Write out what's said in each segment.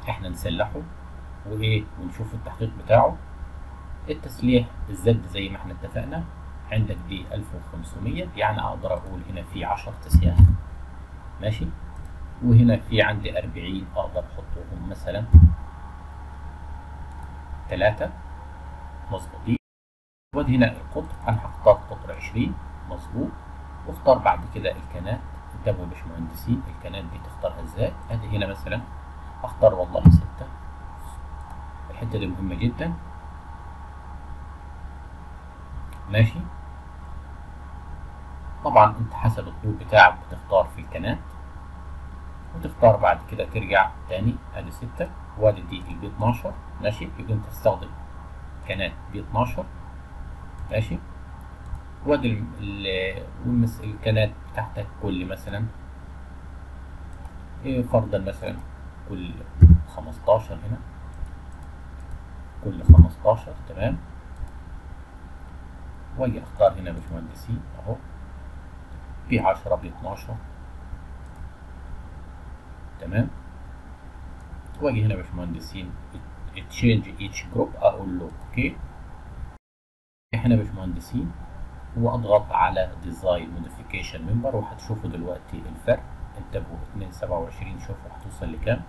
احنا نسلحه وايه ونشوف التحقيق بتاعه التسليح الزد زي ما احنا اتفقنا عندك دي 1500 يعني اقدر اقول هنا في 10 تسياح ماشي وهنا في عندي 40 اقدر احطهم مثلا ثلاثة مظبوطين وادي هنا القطر انا هختار قطر 20 مظبوط واختار بعد كده الكنات انتبهوا يا باشمهندسين الكنات دي تختارها ازاي ادي هنا مثلا اختار والله ستة الحتة دي مهمة جدا ماشي طبعا انت حسب الطول بتاعك بتختار في الكنات وتختار بعد كده ترجع تاني ادي ستة وادي دي البي 12 ماشي يبقى انت تستخدم كنات بي 12 ماشي وادي والمس الكنات بتاعتك كل مثلا إيه فرضا مثلا كل 15 هنا كل 15 تمام واجي اختار هنا باشمهندسين اهو في 10 ب 12 تمام واجي هنا باشمهندسين تشينج ايتش جروب اقول له اوكي احنا باشمهندسين واضغط على ديزاين موديفيكيشن ممبر وهتشوفوا دلوقتي الفرق انتبهوا 227 شوفوا هتوصل لكام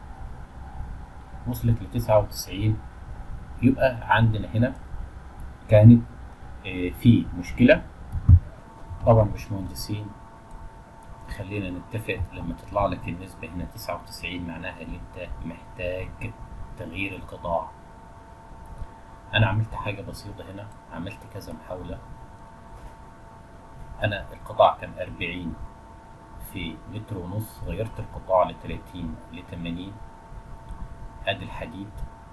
وصلت ل 99 يبقى عندنا هنا كانت اه في مشكلة طبعا باشمهندسين خلينا نتفق لما تطلع لك النسبة هنا 99 معناها ان انت محتاج تغيير القطاع انا عملت حاجة بسيطة هنا عملت كذا محاولة انا القطاع كان 40 في متر ونص غيرت القطاع ل 30 ل 80 ادي الحديد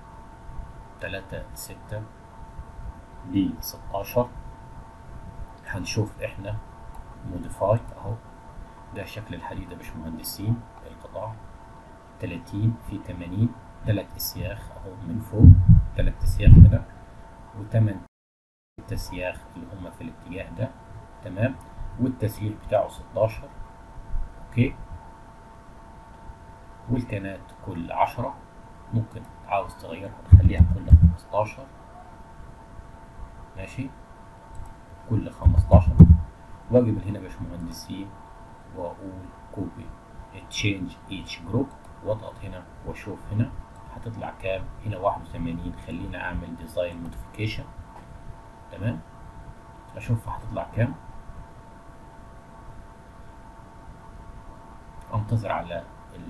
3 6 ب 16 هنشوف احنا موديفاي اهو ده شكل الحديد يا باشمهندسين القطاع 30 في 80 تلات اسياخ اهو من فوق تلات اسياخ هنا وتمن تسياخ اللي هما في الاتجاه ده تمام والتسيير بتاعه 16 اوكي والكنات كل 10 ممكن عاوز تغيرها تخليها كل 15 ماشي كل 15 واجي من هنا باشمهندسين واقول كوبي تشينج ايتش جروب واضغط هنا واشوف هنا هتطلع كام هنا 81 خلينا اعمل ديزاين موديفيكيشن تمام اشوف هتطلع كام انتظر على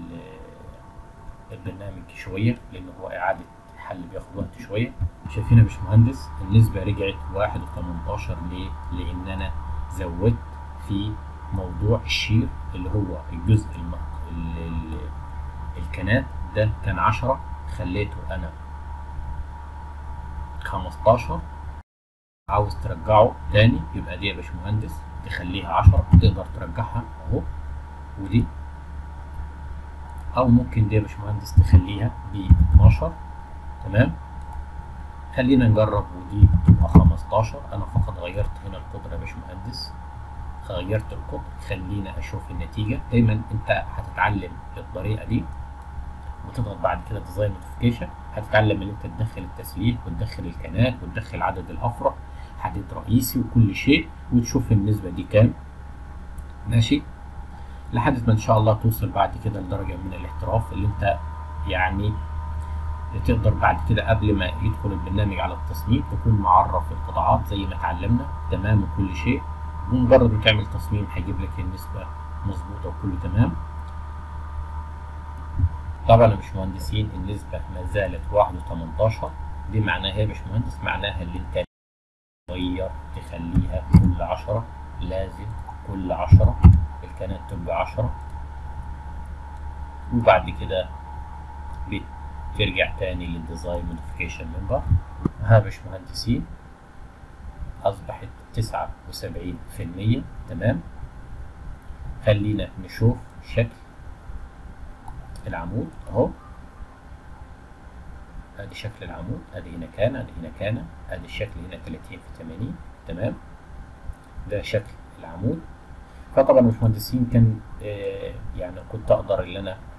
البرنامج شوية لان هو اعادة حل بياخد وقت شوية شايفين يا باشمهندس النسبة رجعت واحد وتمنتاشر ليه؟ لان انا زودت في موضوع الشير اللي هو الجزء الم... ال... ال... الكنات ده كان عشرة خليته انا خمستاشر عاوز ترجعه تاني يبقى دي يا باشمهندس تخليها عشرة تقدر ترجعها اهو ودي او ممكن دي يا باشمهندس تخليها ب 12 تمام خلينا نجرب ودي تبقى 15 انا فقط غيرت هنا القطر يا باشمهندس غيرت القطر خلينا اشوف النتيجة دايما انت هتتعلم الطريقة دي وتضغط بعد كده ديزاين نوتيفيكيشن هتتعلم ان انت تدخل التسليح وتدخل الكنات وتدخل عدد الافرع حديد رئيسي وكل شيء وتشوف النسبة دي كام ماشي لحد ما ان شاء الله توصل بعد كده لدرجة من الاحتراف اللي انت يعني تقدر بعد كده قبل ما يدخل البرنامج على التصميم تكون معرف القطاعات زي ما اتعلمنا تمام وكل شيء بمجرد ما تعمل تصميم هيجيب لك النسبة مظبوطة وكله تمام طبعا يا باشمهندسين النسبة ما زالت واحد وتمنتاشر دي معناها يا باشمهندس معناها اللي انت تغير تخليها كل عشرة لازم كل عشرة الكانت تبقى عشرة وبعد كده بترجع تاني للديزاين موديفيكيشن ممبر ها باشمهندسين أصبحت تسعة وسبعين في المية تمام خلينا نشوف شكل العمود اهو ادي شكل العمود ادي هنا كان ادي هنا كان ادي الشكل هنا 30 في 80 تمام ده شكل العمود فطبعا المهندسين كان آه يعني كنت اقدر ان انا